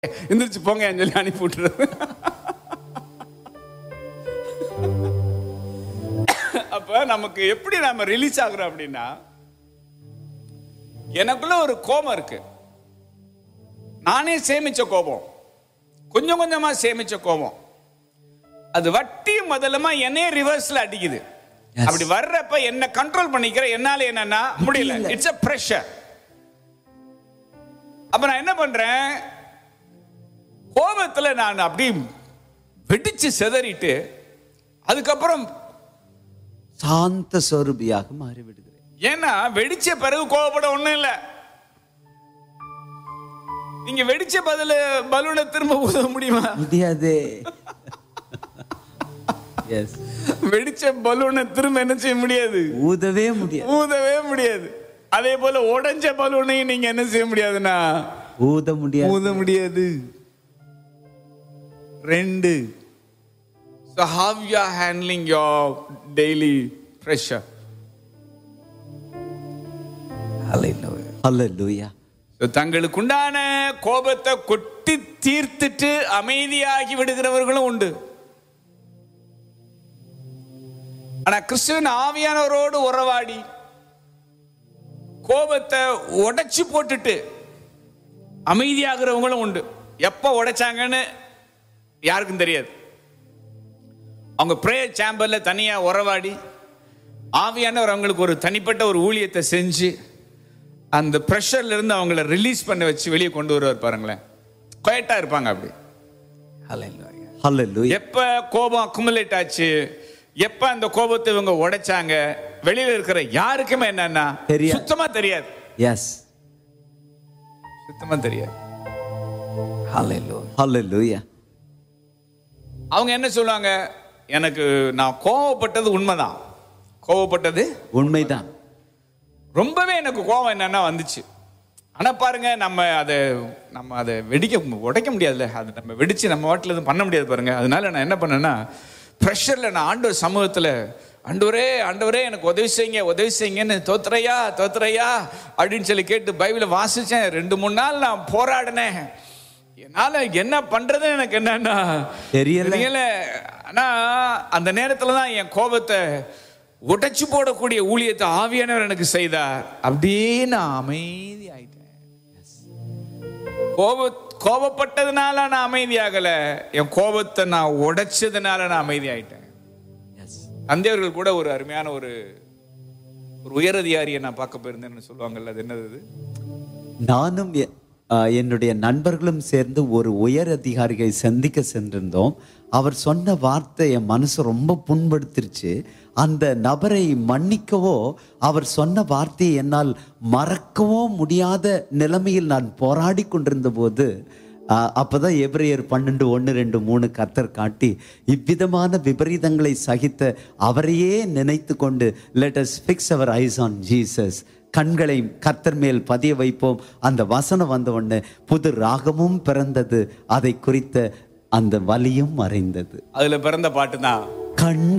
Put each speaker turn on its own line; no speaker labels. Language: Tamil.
எந்திரிச்சு போங்க சொல்லி அனுப்பி விட்டுறது அப்ப நமக்கு எப்படி நாம ரிலீஸ் ஆகுறோம் அப்படின்னா எனக்குள்ள ஒரு கோபம் இருக்கு நானே சேமிச்ச கோபம் கொஞ்சம் கொஞ்சமா சேமிச்ச கோபம் அது வட்டி முதல்லமா என்னையே ரிவர்ஸ்ல அடிக்குது
Yes.
அப்படி வர்றப்ப என்ன கண்ட்ரோல் பண்ணிக்கிற என்னால என்னன்னா முடியல
முடியல.
இட்ஸ் a pressure அப்ப நான் என்ன பண்றேன் கோபத்துல நான் அப்படி வெடிச்சு சிதறிட்டு அதுக்கப்புறம்
சாந்த சொரூபியாக மாறிவிடுகிறேன்
ஏன்னா வெடிச்ச பிறகு கோவப்பட ஒண்ணும் இல்ல நீங்க வெடிச்ச பதில பலூனை திரும்ப ஊத முடியுமா
முடியாதே எஸ்
வெடிச்ச பலூனை திரும்ப என்ன செய்ய முடியாது
ஊதவே முடியாது
ஊதவே முடியாது அதே போல உடைஞ்ச பலூனையும் நீங்க என்ன செய்ய முடியாதுன்னா
ஊத முடியாது
ஊத முடியாது ரெண்டு so how you are handling your daily pressure
hallelujah
So, தங்களுக்குண்டான கோபத்தை கொட்டி தீர்த்துட்டு அமைதியாகி விடுகிறவர்களும் உண்டு ஆனா கிறிஸ்துவின் ஆவியானவரோடு உறவாடி கோபத்தை உடைச்சு போட்டுட்டு அமைதியாகிறவங்களும் உண்டு எப்ப உடைச்சாங்கன்னு யாருக்கும் தெரியாது அவங்க ப்ரேயர் சேம்பர்ல தனியா உறவாடி ஆவியானவர் அவங்களுக்கு ஒரு தனிப்பட்ட ஒரு ஊழியத்தை செஞ்சு அந்த ப்ரெஷர்ல இருந்து அவங்கள ரிலீஸ் பண்ண வச்சு வெளியே கொண்டு வருவார் பாருங்களேன் குவைட்டா இருப்பாங்க அப்படி
ஹalleluya
எப்ப கோபம் அக்குமுலேட் ஆச்சு எப்ப அந்த கோபத்தை இவங்க உடைச்சாங்க வெளியில இருக்கிற யாருக்குமே என்னன்னா
தெரியாது.
சுத்தமா தெரியாது
எஸ்
சுத்தமா தெரியாது
ஹalleluya
அவங்க என்ன சொல்லுவாங்க எனக்கு நான் கோவப்பட்டது உண்மைதான் கோவப்பட்டது
உண்மைதான்
ரொம்பவே எனக்கு கோவம் என்னன்னா வந்துச்சு ஆனா பாருங்க நம்ம அதை நம்ம அதை வெடிக்க உடைக்க முடியாதுல்ல அது நம்ம வெடிச்சு நம்ம வாட்டில் எதுவும் பண்ண முடியாது பாருங்க அதனால நான் என்ன பண்ணேன்னா ப்ரெஷரில் நான் ஆண்டவர் சமூகத்தில் ஆண்டவரே ஆண்டவரே எனக்கு உதவி செய்யுங்க உதவி செய்யுங்கன்னு தோத்துறையா தோத்துறையா அப்படின்னு சொல்லி கேட்டு பைபிளை வாசிச்சேன் ரெண்டு மூணு நாள் நான் போராடினேன் என்னால என்ன பண்றதுன்னு எனக்கு என்னன்னா
தெரியல.
தெரியல ஆனா அந்த நேரத்துல தான் என் கோபத்தை உடைச்சு போடக்கூடிய ஊழியத்தை ஆவியானவர் எனக்கு செய்தார் அப்படியே நான் அமைதி ஆயிட்டேன் கோப கோபப்பட்டதுனால நான் அமைதியாகல என் கோபத்தை நான் உடைச்சதுனால நான் அமைதி ஆயிட்டேன்
எஸ்
தந்தையர்கள் கூட ஒரு அருமையான ஒரு ஒரு உயரதிகாரியை நான் பார்க்க போயிருந்தேன்னு சொல்லுவாங்கல்ல அது என்னது அது?
நானும் எ- ஆ, என்னுடைய நண்பர்களும் சேர்ந்து ஒரு உயர் அதிகாரியை சந்திக்க சென்றிருந்தோம் அவர் சொன்ன வார்த்தை என் மனசு ரொம்ப புண்படுத்திருச்சு அந்த நபரை மன்னிக்கவோ அவர் சொன்ன வார்த்தையை என்னால் மறக்கவோ முடியாத நிலைமையில் நான் போராடி கொண்டிருந்த போது ஆ, அப்பதான் எபிரேயர் பன்னெண்டு ஒன்று ரெண்டு மூணு கத்தர் காட்டி இவ்விதமான விபரீதங்களை சகித்த அவரையே நினைத்து கொண்டு லெட் அஸ் ஃபிக்ஸ் அவர் ஐஸ் ஆன் ஜீசஸ் கண்களை கர்த்தர் மேல் பதிய வைப்போம் அந்த வசனம் வந்த உடனே புது ராகமும் பிறந்தது அதை குறித்த அந்த வலியும் மறைந்தது
அதுல பிறந்த பாட்டு தான்
கண்